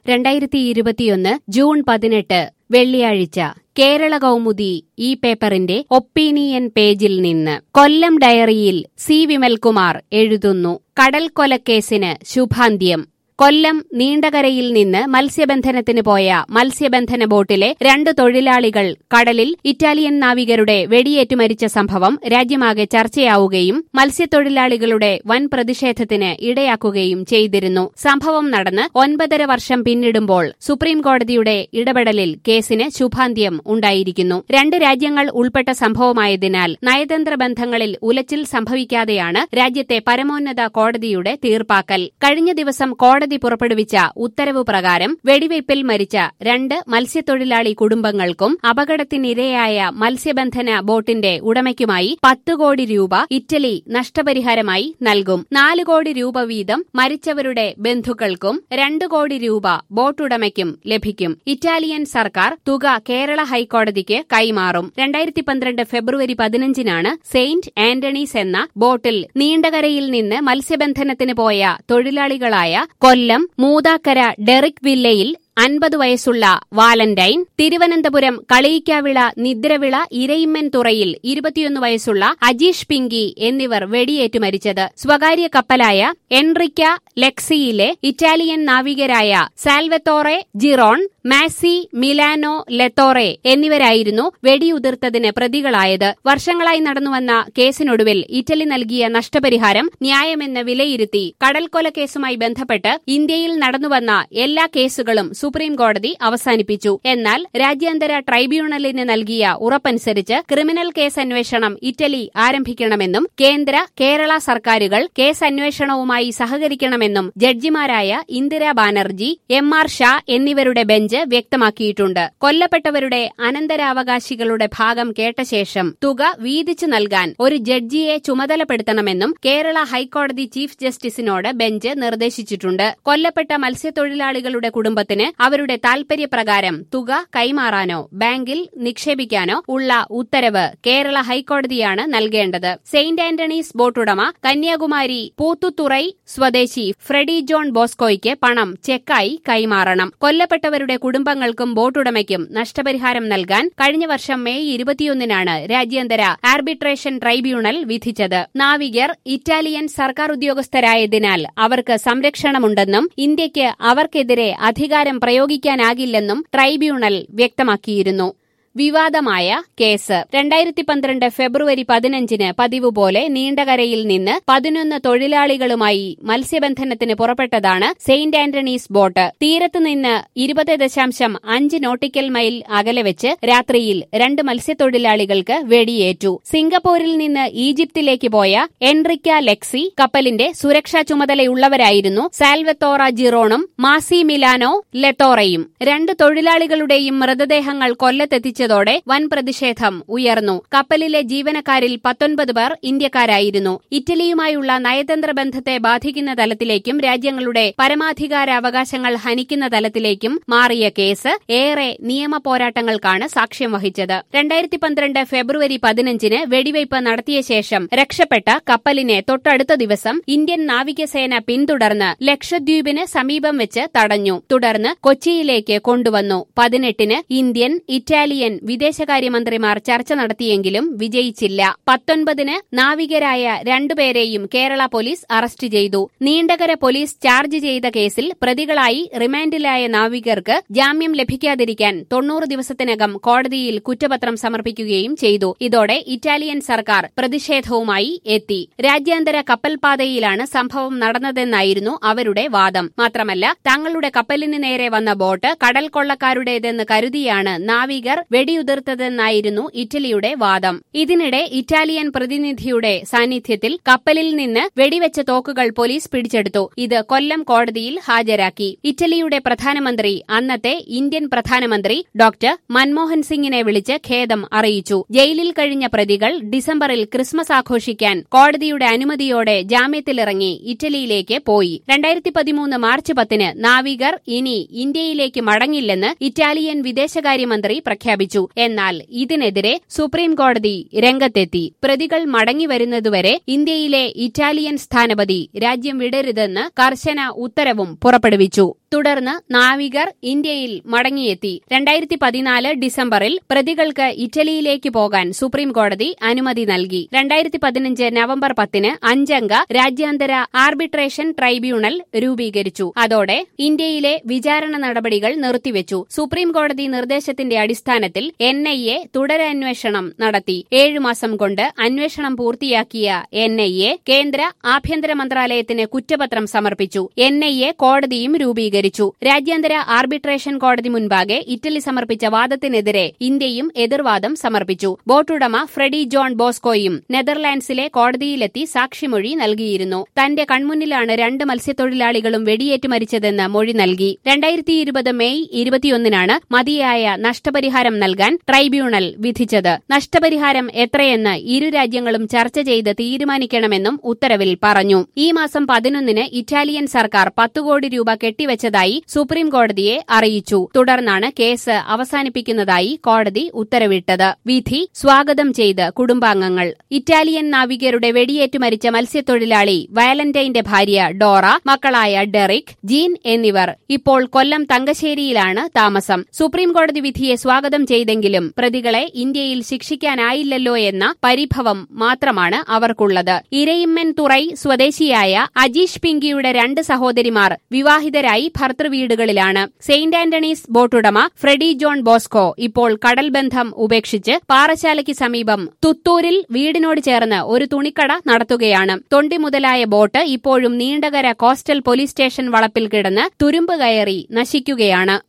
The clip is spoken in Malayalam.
രണ്ടായിരത്തി ഇരുപത്തിയൊന്ന് ജൂൺ പതിനെട്ട് വെള്ളിയാഴ്ച കേരള കൗമുദി ഈ പേപ്പറിന്റെ ഒപ്പീനിയൻ പേജിൽ നിന്ന് കൊല്ലം ഡയറിയിൽ സി വിമൽകുമാർ എഴുതുന്നു കടൽ കൊലക്കേസിന് ശുഭാന്ത്യം കൊല്ലം നീണ്ടകരയിൽ നിന്ന് മത്സ്യബന്ധനത്തിന് പോയ മത്സ്യബന്ധന ബോട്ടിലെ രണ്ട് തൊഴിലാളികൾ കടലിൽ ഇറ്റാലിയൻ നാവികരുടെ വെടിയേറ്റ് മരിച്ച സംഭവം രാജ്യമാകെ ചർച്ചയാവുകയും മത്സ്യത്തൊഴിലാളികളുടെ വൻ പ്രതിഷേധത്തിന് ഇടയാക്കുകയും ചെയ്തിരുന്നു സംഭവം നടന്ന് ഒൻപതര വർഷം പിന്നിടുമ്പോൾ സുപ്രീം കോടതിയുടെ ഇടപെടലിൽ കേസിന് ശുഭാന്ത്യം ഉണ്ടായിരിക്കുന്നു രണ്ട് രാജ്യങ്ങൾ ഉൾപ്പെട്ട സംഭവമായതിനാൽ നയതന്ത്ര ബന്ധങ്ങളിൽ ഉലച്ചിൽ സംഭവിക്കാതെയാണ് രാജ്യത്തെ പരമോന്നത കോടതിയുടെ തീർപ്പാക്കൽ കഴിഞ്ഞ ദിവസം കോടതി പുറപ്പെടുവിച്ച ഉത്തരവ് പ്രകാരം വെടിവയ്പിൽ മരിച്ച രണ്ട് മത്സ്യത്തൊഴിലാളി കുടുംബങ്ങൾക്കും അപകടത്തിനിരയായ മത്സ്യബന്ധന ബോട്ടിന്റെ ഉടമയ്ക്കുമായി പത്ത് കോടി രൂപ ഇറ്റലി നഷ്ടപരിഹാരമായി നൽകും നാല് കോടി രൂപ വീതം മരിച്ചവരുടെ ബന്ധുക്കൾക്കും രണ്ട് കോടി രൂപ ബോട്ടുടമയ്ക്കും ലഭിക്കും ഇറ്റാലിയൻ സർക്കാർ തുക കേരള ഹൈക്കോടതിക്ക് കൈമാറും രണ്ടായിരത്തി പന്ത്രണ്ട് ഫെബ്രുവരി പതിനഞ്ചിനാണ് സെയിന്റ് ആന്റണീസ് എന്ന ബോട്ടിൽ നീണ്ടകരയിൽ നിന്ന് മത്സ്യബന്ധനത്തിന് പോയ തൊഴിലാളികളായ കൊല്ലം മൂതാക്കര ഡെറിക് വില്ലയിൽ അൻപത് വയസ്സുള്ള വാലന്റൈൻ തിരുവനന്തപുരം കളയിക്കാവിള നിദ്രവിള ഇരയിമ്മൻ തുറയിൽ ഇരുപത്തിയൊന്ന് വയസ്സുള്ള അജീഷ് പിങ്കി എന്നിവർ വെടിയേറ്റ് മരിച്ചത് സ്വകാര്യ കപ്പലായ എൻറിക്ക ലെക്സിയിലെ ഇറ്റാലിയൻ നാവികരായ Salvatore Girone Massimiliano Latorre എന്നിവരായിരുന്നു വെടിയുതിർത്തതിന് പ്രതികളായത് വർഷങ്ങളായി നടന്നുവന്ന കേസിനൊടുവിൽ ഇറ്റലി നൽകിയ നഷ്ടപരിഹാരം ന്യായമെന്ന് വിലയിരുത്തി കടൽക്കൊല കേസുമായി ബന്ധപ്പെട്ട് ഇന്ത്യയിൽ നടന്നുവന്ന എല്ലാ കേസുകളും സുപ്രീം കോടതി അവസാനിപ്പിച്ചു എന്നാൽ രാജ്യാന്തര ട്രൈബ്യൂണലിന് നൽകിയ ഉറപ്പനുസരിച്ച് ക്രിമിനൽ കേസ് അന്വേഷണം ഇറ്റലി ആരംഭിക്കണമെന്നും കേന്ദ്ര കേരള സർക്കാരുകൾ കേസ് അന്വേഷണവുമായി സഹകരിക്കണമെന്നും ജഡ്ജിമാരായ ഇന്ദിര ബാനർജി എം ആർ ഷാ എന്നിവരുടെ ബെഞ്ച് വ്യക്തമാക്കിയിട്ടുണ്ട് കൊല്ലപ്പെട്ടവരുടെ അനന്തരാവകാശികളുടെ ഭാഗം കേട്ട ശേഷം തുക വീതിച്ചു നൽകാൻ ഒരു ജഡ്ജിയെ ചുമതലപ്പെടുത്തണമെന്നും കേരള ഹൈക്കോടതി ചീഫ് ജസ്റ്റിസിനോട് ബെഞ്ച് നിർദ്ദേശിച്ചിട്ടുണ്ട് കൊല്ലപ്പെട്ട മത്സ്യത്തൊഴിലാളികളുടെ കുടുംബത്തിന് അവരുടെ താൽപര്യപ്രകാരം തുക കൈമാറാനോ ബാങ്കിൽ നിക്ഷേപിക്കാനോ ഉള്ള ഉത്തരവ് കേരള ഹൈക്കോടതിയാണ് നൽകേണ്ടത് സെയിന്റ് ആന്റണീസ് ബോട്ടുടമ കന്യാകുമാരി പൂത്തുത്തുറൈ സ്വദേശി ഫ്രെഡി ജോൺ ബോസ്കോയ്ക്ക് പണം ചെക്കായി കൈമാറണം കൊല്ലപ്പെട്ടവരുടെ കുടുംബങ്ങൾക്കും ബോട്ടുടമയ്ക്കും നഷ്ടപരിഹാരം നൽകാൻ കഴിഞ്ഞ വർഷം മെയ് ഇരുപത്തിയൊന്നിനാണ് രാജ്യാന്തര ആർബിട്രേഷൻ ട്രൈബ്യൂണൽ വിധിച്ചത് നാവികർ ഇറ്റാലിയൻ സർക്കാർ ഉദ്യോഗസ്ഥരായതിനാൽ അവർക്ക് സംരക്ഷണമുണ്ടെന്നും ഇന്ത്യയ്ക്ക് അവർക്കെതിരെ അധികാരം പ്രയോഗിക്കാനാകില്ലെന്നും ട്രൈബ്യൂണൽ വ്യക്തമാക്കിയിരുന്നു വിവാദമായ കേസ് രണ്ടായിരത്തി പന്ത്രണ്ട് ഫെബ്രുവരി പതിനഞ്ചിന് പതിവ് പോലെ നീണ്ടകരയിൽ നിന്ന് പതിനൊന്ന് തൊഴിലാളികളുമായി മത്സ്യബന്ധനത്തിന് പുറപ്പെട്ടതാണ് സെയിന്റ് ആന്റണീസ് ബോട്ട് തീരത്ത് നിന്ന് ഇരുപത് ദശാംശം അഞ്ച് നോട്ടിക്കൽ മൈൽ അകലെ വെച്ച് രാത്രിയിൽ രണ്ട് മത്സ്യത്തൊഴിലാളികൾക്ക് വെടിയേറ്റു സിംഗപ്പൂരിൽ നിന്ന് ഈജിപ്തിലേക്ക് പോയ എൻറിക്ക ലെക്സി കപ്പലിന്റെ സുരക്ഷാ ചുമതലയുള്ളവരായിരുന്നു സാൽവത്തോറ ജിറോണും മാസി മിലാനോ ലെത്തോറയും രണ്ട് തൊഴിലാളികളുടെയും മൃതദേഹങ്ങൾ കൊല്ലത്തെത്തിച്ചതോടെ വൻ പ്രതിഷേധം ഉയർന്നു കപ്പലിലെ ജീവനക്കാരിൽ പത്തൊൻപത് പേർ ഇന്ത്യക്കാരായിരുന്നു ഇറ്റലിയുമായുള്ള നയതന്ത്ര ബന്ധത്തെ ബാധിക്കുന്ന തലത്തിലേക്കും രാജ്യങ്ങളുടെ പരമാധികാരാവകാശങ്ങൾ ഹനിക്കുന്ന തലത്തിലേക്കും മാറിയ കേസ് ഏറെ നിയമ പോരാട്ടങ്ങൾക്കാണ് സാക്ഷ്യം വഹിച്ചത് രണ്ടായിരത്തി പന്ത്രണ്ട് ഫെബ്രുവരി പതിനഞ്ചിന് വെടിവയ്പ് നടത്തിയ ശേഷം രക്ഷപ്പെട്ട കപ്പലിനെ തൊട്ടടുത്ത ദിവസം ഇന്ത്യൻ നാവികസേന പിന്തുടർന്ന് ലക്ഷദ്വീപിന് സമീപം വെച്ച് തടഞ്ഞു തുടർന്ന് കൊച്ചിയിലേക്ക് കൊണ്ടുവന്നു പതിനെട്ടിന് ഇന്ത്യൻ ഇറ്റാലിയൻ വിദേശകാര്യമന്ത്രിമാർ ചർച്ച നടത്തിയെങ്കിലും വിജയിച്ചില്ല പത്തൊൻപതിന് നാവികരായ രണ്ടുപേരെയും കേരള പോലീസ് അറസ്റ്റ് ചെയ്തു നീണ്ടകര പോലീസ് ചാർജ് ചെയ്ത കേസിൽ പ്രതികളായി റിമാൻഡിലായ നാവികർക്ക് ജാമ്യം ലഭിക്കാതിരിക്കാൻ തൊണ്ണൂറ് ദിവസത്തിനകം കോടതിയിൽ കുറ്റപത്രം സമർപ്പിക്കുകയും ചെയ്തു ഇതോടെ ഇറ്റാലിയൻ സർക്കാർ പ്രതിഷേധവുമായി എത്തി രാജ്യാന്തര കപ്പൽപാതയിലാണ് സംഭവം നടന്നതെന്നായിരുന്നു അവരുടെ വാദം മാത്രമല്ല തങ്ങളുടെ കപ്പലിന് നേരെ വന്ന ബോട്ട് കടൽ കൊള്ളക്കാരുടേതെന്ന് കരുതിയാണ് നാവികർ വെടിയുതിർത്തതെന്നായിരുന്നു ഇറ്റലിയുടെ വാദം ഇതിനിടെ ഇറ്റാലിയൻ പ്രതിനിധിയുടെ സാന്നിധ്യത്തിൽ കപ്പലിൽ നിന്ന് വെടിവെച്ച തോക്കുകൾ പോലീസ് പിടിച്ചെടുത്തു ഇത് കൊല്ലം കോടതിയിൽ ഹാജരാക്കി ഇറ്റലിയുടെ പ്രധാനമന്ത്രി അന്നത്തെ ഇന്ത്യൻ പ്രധാനമന്ത്രി ഡോക്ടർ മൻമോഹൻ സിംഗിനെ വിളിച്ച് ഖേദം അറിയിച്ചു ജയിലിൽ കഴിഞ്ഞ പ്രതികൾ ഡിസംബറിൽ ക്രിസ്മസ് ആഘോഷിക്കാൻ കോടതിയുടെ അനുമതിയോടെ ജാമ്യത്തിലിറങ്ങി ഇറ്റലിയിലേക്ക് പോയി രണ്ടായിരത്തി പതിമൂന്ന് മാർച്ച് പത്തിന് നാവികർ ഇനി ഇന്ത്യയിലേക്ക് മടങ്ങില്ലെന്ന് ഇറ്റാലിയൻ വിദേശകാര്യമന്ത്രി പ്രഖ്യാപിച്ചു എന്നാൽ ഇതിനെതിരെ സുപ്രീം കോടതി രംഗത്തെത്തി പ്രതികൾ മടങ്ങിവരുന്നതുവരെ ഇന്ത്യയിലെ ഇറ്റാലിയൻ സ്ഥാനപതി രാജ്യം വിടരുതെന്ന് കർശന ഉത്തരവും പുറപ്പെടുവിച്ചു തുടർന്ന് നാവികർ ഇന്ത്യയിൽ മടങ്ങിയെത്തി രണ്ടായിരത്തി പതിനാല് ഡിസംബറിൽ പ്രതികൾക്ക് ഇറ്റലിയിലേക്ക് പോകാൻ സുപ്രീം കോടതി അനുമതി നൽകി രണ്ടായിരത്തി പതിനഞ്ച് നവംബർ പത്തിന് അഞ്ചംഗ രാജ്യാന്തര ആർബിട്രേഷൻ ട്രൈബ്യൂണൽ രൂപീകരിച്ചു അതോടെ ഇന്ത്യയിലെ വിചാരണ നടപടികൾ നിർത്തിവെച്ചു സുപ്രീം കോടതി നിർദ്ദേശത്തിന്റെ അടിസ്ഥാനത്തിൽ എൻ ഐ എ തുടരന്വേഷണം നടത്തി ഏഴുമാസം കൊണ്ട് അന്വേഷണം പൂർത്തിയാക്കിയ എൻ ഐ എ കേന്ദ്ര ആഭ്യന്തര മന്ത്രാലയത്തിന് കുറ്റപത്രം സമർപ്പിച്ചു എൻ ഐ എ കോടതിയും രൂപീകരിച്ചു രാജ്യാന്തര ആർബിട്രേഷൻ കോടതി മുൻപാകെ ഇറ്റലി സമർപ്പിച്ച വാദത്തിനെതിരെ ഇന്ത്യയും എതിർവാദം സമർപ്പിച്ചു ബോട്ടുടമ ഫ്രെഡി ജോൺ ബോസ്കോയും നെതർലാൻഡ്സിലെ കോടതിയിലെത്തി സാക്ഷിമൊഴി നൽകിയിരുന്നു തന്റെ കൺമുന്നിലാണ് രണ്ട് മത്സ്യത്തൊഴിലാളികളും വെടിയേറ്റ് മരിച്ചതെന്ന് മൊഴി നൽകി രണ്ടായിരത്തി ഇരുപത് മെയ് ഇരുപത്തിയൊന്നിനാണ് മതിയായ നഷ്ടപരിഹാരം നൽകാൻ ട്രൈബ്യൂണൽ വിധിച്ചത് നഷ്ടപരിഹാരം എത്രയെന്ന് ഇരു രാജ്യങ്ങളും ചർച്ച ചെയ്ത് തീരുമാനിക്കണമെന്നും ഉത്തരവിൽ പറഞ്ഞു ഈ മാസം പതിനൊന്നിന് ഇറ്റാലിയൻ സർക്കാർ പത്തു കോടി രൂപ കെട്ടിവച്ചതായി സുപ്രീം കോടതിയെ അറിയിച്ചു തുടർന്നാണ് കേസ് അവസാനിപ്പിക്കുന്നതായി കോടതി ഉത്തരവിട്ടത് വിധി സ്വാഗതം ചെയ്ത് കുടുംബാംഗങ്ങൾ ഇറ്റാലിയൻ നാവികരുടെ വെടിയേറ്റു മരിച്ച മത്സ്യത്തൊഴിലാളി വയലന്റൈന്റെ ഭാര്യ ഡോറ മക്കളായ ഡെറിക് ജീൻ എന്നിവർ ഇപ്പോൾ കൊല്ലം തങ്കശ്ശേരിയിലാണ് താമസം സുപ്രീം കോടതി വിധിയെ സ്വാഗതം ചെയ്തെങ്കിലും പ്രതികളെ ഇന്ത്യയിൽ ശിക്ഷിക്കാനായില്ലല്ലോ എന്ന പരിഭവം മാത്രമാണ് അവർക്കുള്ളത് ഇരയിമ്മൻ തുറൈ സ്വദേശിയായ അജീഷ് പിങ്കിയുടെ രണ്ട് സഹോദരിമാർ വിവാഹിതരായി ഭർത്തൃവീടുകളിലാണ് സെയിന്റ് ആന്റണീസ് ബോട്ടുടമ ഫ്രെഡി ജോൺ ബോസ്കോ ഇപ്പോൾ കടൽബന്ധം ഉപേക്ഷിച്ച് പാറശാലയ്ക്ക് സമീപം തുത്തൂരിൽ വീടിനോട് ചേർന്ന് ഒരു തുണിക്കട നടത്തുകയാണ് തൊണ്ടി മുതലായ ബോട്ട് ഇപ്പോഴും നീണ്ടകര കോസ്റ്റൽ പോലീസ് സ്റ്റേഷൻ വളപ്പിൽ കിടന്ന് തുരുമ്പ് കയറി നശിക്കുകയാണ്